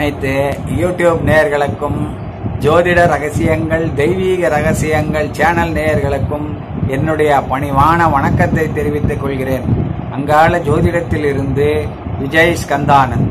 அனைத்து யூடியூப் நேயர்களுக்கும் ஜோதிட ரகசியங்கள் தெய்வீக ரகசியங்கள் சேனல் நேயர்களுக்கும் என்னுடைய பணிவான வணக்கத்தை தெரிவித்துக் கொள்கிறேன் அங்காள ஜோதிடத்தில் இருந்து விஜய் ஸ்கந்தானந்த்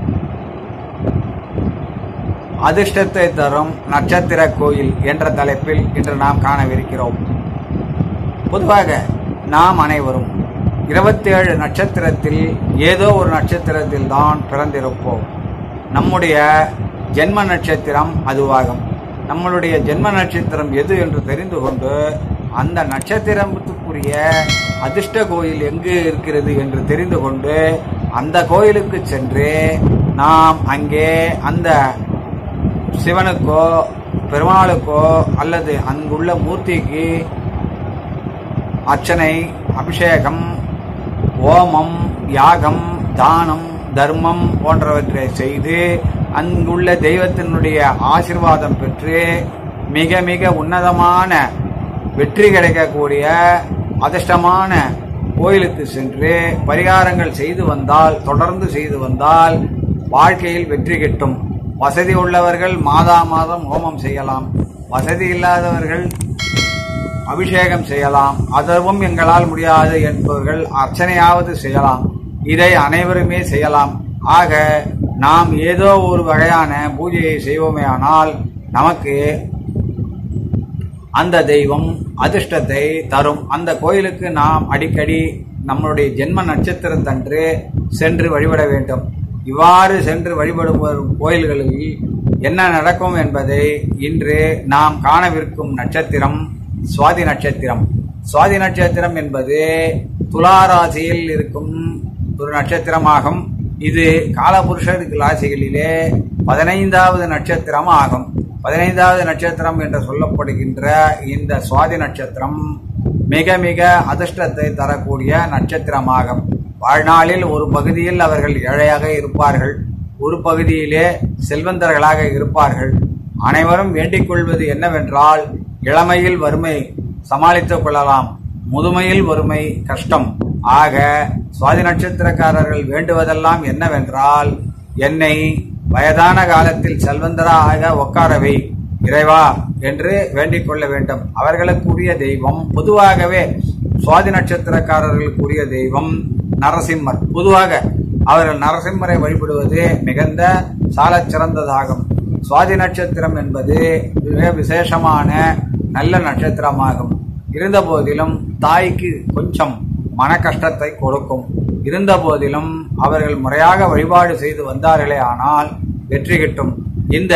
அதிர்ஷ்டத்தை தரும் நட்சத்திர கோயில் என்ற தலைப்பில் இன்று நாம் காணவிருக்கிறோம் பொதுவாக நாம் அனைவரும் இருபத்தேழு நட்சத்திரத்தில் ஏதோ ஒரு நட்சத்திரத்தில் தான் பிறந்திருப்போம் நம்முடைய ஜென்ம நட்சத்திரம் அதுவாகும் நம்மளுடைய ஜென்ம நட்சத்திரம் எது என்று தெரிந்து கொண்டு அந்த நட்சத்திரத்துக்குரிய அதிர்ஷ்ட கோயில் எங்கு இருக்கிறது என்று தெரிந்து கொண்டு அந்த கோயிலுக்கு சென்று நாம் அங்கே அந்த சிவனுக்கோ பெருமாளுக்கோ அல்லது அங்குள்ள மூர்த்திக்கு அர்ச்சனை அபிஷேகம் ஓமம் யாகம் தானம் தர்மம் போன்றவற்றை செய்து அங்குள்ள தெய்வத்தினுடைய ஆசிர்வாதம் பெற்று மிக மிக உன்னதமான வெற்றி கிடைக்கக்கூடிய அதிர்ஷ்டமான கோயிலுக்கு சென்று பரிகாரங்கள் செய்து வந்தால் தொடர்ந்து செய்து வந்தால் வாழ்க்கையில் வெற்றி கிட்டும் வசதி உள்ளவர்கள் மாதா மாதம் ஹோமம் செய்யலாம் வசதி இல்லாதவர்கள் அபிஷேகம் செய்யலாம் அதுவும் எங்களால் முடியாது என்பவர்கள் அர்ச்சனையாவது செய்யலாம் இதை அனைவருமே செய்யலாம் ஆக நாம் ஏதோ ஒரு வகையான பூஜையை செய்வோமே ஆனால் நமக்கு அந்த தெய்வம் அதிர்ஷ்டத்தை தரும் அந்த கோயிலுக்கு நாம் அடிக்கடி நம்மளுடைய ஜென்ம நட்சத்திரத்தன்று சென்று வழிபட வேண்டும் இவ்வாறு சென்று வழிபடும் கோயில்களில் என்ன நடக்கும் என்பதை இன்று நாம் காணவிருக்கும் நட்சத்திரம் சுவாதி நட்சத்திரம் சுவாதி நட்சத்திரம் என்பது துலா ராசியில் இருக்கும் ஒரு நட்சத்திரமாகும் இது காலபுருஷருக்கு ராசிகளிலே பதினைந்தாவது நட்சத்திரம் ஆகும் பதினைந்தாவது நட்சத்திரம் என்று சொல்லப்படுகின்ற இந்த சுவாதி நட்சத்திரம் மிக மிக அதிர்ஷ்டத்தை தரக்கூடிய நட்சத்திரமாகும் வாழ்நாளில் ஒரு பகுதியில் அவர்கள் ஏழையாக இருப்பார்கள் ஒரு பகுதியிலே செல்வந்தர்களாக இருப்பார்கள் அனைவரும் வேண்டிக் கொள்வது என்னவென்றால் இளமையில் வறுமை சமாளித்துக் கொள்ளலாம் முதுமையில் வறுமை கஷ்டம் ஆக சுவாதி நட்சத்திரக்காரர்கள் வேண்டுவதெல்லாம் என்னவென்றால் என்னை வயதான காலத்தில் செல்வந்தராக உட்காரவை இறைவா என்று வேண்டிக் கொள்ள வேண்டும் அவர்களுக்குரிய தெய்வம் பொதுவாகவே சுவாதி நட்சத்திரக்காரர்களுக்குரிய தெய்வம் நரசிம்மர் பொதுவாக அவர்கள் நரசிம்மரை வழிபடுவது மிகுந்த சாலச் சிறந்ததாகும் சுவாதி நட்சத்திரம் என்பது மிக விசேஷமான நல்ல நட்சத்திரமாகும் இருந்த போதிலும் தாய்க்கு கொஞ்சம் மன கஷ்டத்தை கொடுக்கும் இருந்த போதிலும் அவர்கள் முறையாக வழிபாடு செய்து வந்தார்களே ஆனால் வெற்றி கிட்டும் இந்த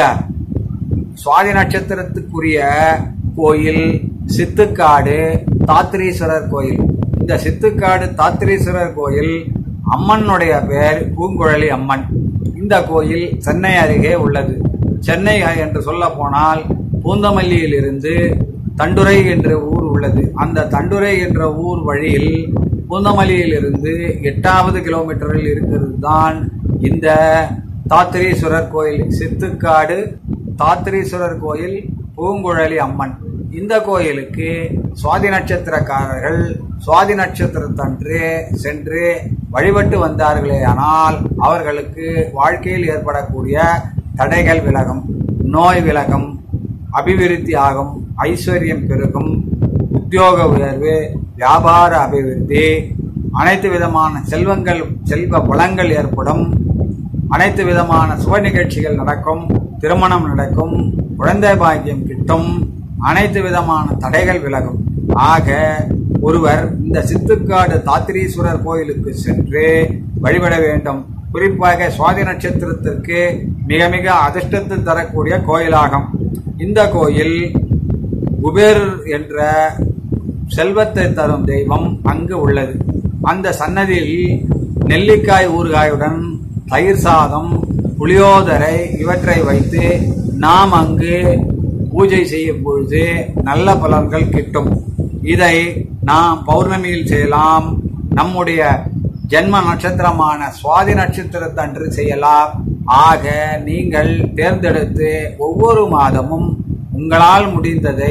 சுவாதி நட்சத்திரத்துக்குரிய கோயில் சித்துக்காடு தாத்திரீஸ்வரர் கோயில் இந்த சித்துக்காடு தாத்திரீஸ்வரர் கோயில் அம்மனுடைய பெயர் பூங்குழலி அம்மன் இந்த கோயில் சென்னை அருகே உள்ளது சென்னை என்று சொல்ல போனால் பூந்தமல்லியில் இருந்து தண்டுரை என்ற ஊர் உள்ளது அந்த தண்டுரை என்ற ஊர் வழியில் பூந்தமல்லியில் இருந்து எட்டாவது கிலோமீட்டரில் இருக்கிறது தான் இந்த தாத்திரீஸ்வரர் கோயில் சித்துக்காடு தாத்திரீஸ்வரர் கோயில் பூங்குழலி அம்மன் இந்த கோயிலுக்கு சுவாதி நட்சத்திரக்காரர்கள் சுவாதி நட்சத்திரத்தன்று சென்று வழிபட்டு வந்தார்களே ஆனால் அவர்களுக்கு வாழ்க்கையில் ஏற்படக்கூடிய தடைகள் விலகும் நோய் விலகும் அபிவிருத்தி ஆகும் ஐஸ்வர்யம் பெருகும் உத்தியோக உயர்வு வியாபார அபிவிருத்தி அனைத்து விதமான செல்வங்கள் செல்வ வளங்கள் ஏற்படும் அனைத்து விதமான சுப நிகழ்ச்சிகள் நடக்கும் திருமணம் நடக்கும் குழந்தை பாக்கியம் கிட்டும் அனைத்து விதமான தடைகள் விலகும் ஆக ஒருவர் இந்த சித்துக்காடு தாத்திரீஸ்வரர் கோயிலுக்கு சென்று வழிபட வேண்டும் குறிப்பாக சுவாதி நட்சத்திரத்திற்கு மிக மிக அதிர்ஷ்டத்தை தரக்கூடிய கோயிலாகும் இந்த கோயில் குபேர் என்ற செல்வத்தை தரும் தெய்வம் அங்கு உள்ளது அந்த சன்னதியில் நெல்லிக்காய் ஊறுகாயுடன் தயிர் சாதம் புளியோதரை இவற்றை வைத்து நாம் அங்கு பூஜை செய்யும் பொழுது நல்ல பலன்கள் கிட்டும் இதை நாம் பௌர்ணமியில் செய்யலாம் நம்முடைய ஜென்ம நட்சத்திரமான சுவாதி நட்சத்திரத்தன்று செய்யலாம் ஆக நீங்கள் தேர்ந்தெடுத்து ஒவ்வொரு மாதமும் உங்களால் முடிந்ததை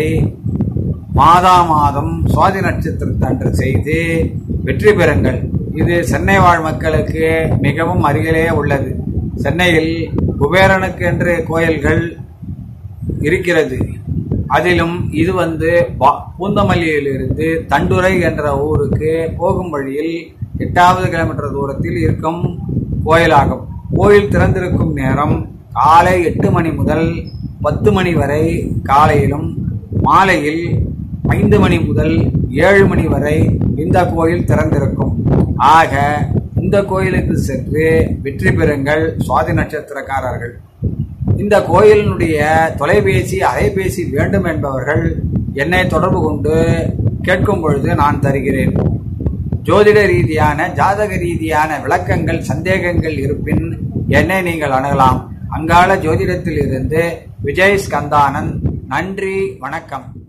மாதா மாதம் சுவாதி நட்சத்திரத்தன்று செய்து வெற்றி பெறுங்கள் இது சென்னை வாழ் மக்களுக்கு மிகவும் அருகிலே உள்ளது சென்னையில் குபேரனுக்கு என்று கோயில்கள் இருக்கிறது அதிலும் இது வந்து பா- பூந்தமல்லியிலிருந்து தண்டுரை என்ற ஊருக்கு போகும் வழியில் எட்டாவது கிலோமீட்டர் தூரத்தில் இருக்கும் கோயிலாகும் கோயில் திறந்திருக்கும் நேரம் காலை எட்டு மணி முதல் பத்து மணி வரை காலையிலும் மாலையில் ஐந்து மணி முதல் ஏழு மணி வரை இந்த கோயில் திறந்திருக்கும் ஆக இந்த கோயிலுக்கு சென்று வெற்றி பெறுங்கள் சுவாதி நட்சத்திரக்காரர்கள் இந்த கோயிலினுடைய தொலைபேசி அலைபேசி வேண்டும் என்பவர்கள் என்னை தொடர்பு கொண்டு கேட்கும் பொழுது நான் தருகிறேன் ஜோதிட ரீதியான ஜாதக ரீதியான விளக்கங்கள் சந்தேகங்கள் இருப்பின் என்னை நீங்கள் அணுகலாம் அங்காள ஜோதிடத்தில் இருந்து விஜய் ஸ்கந்தானந்த் நன்றி வணக்கம்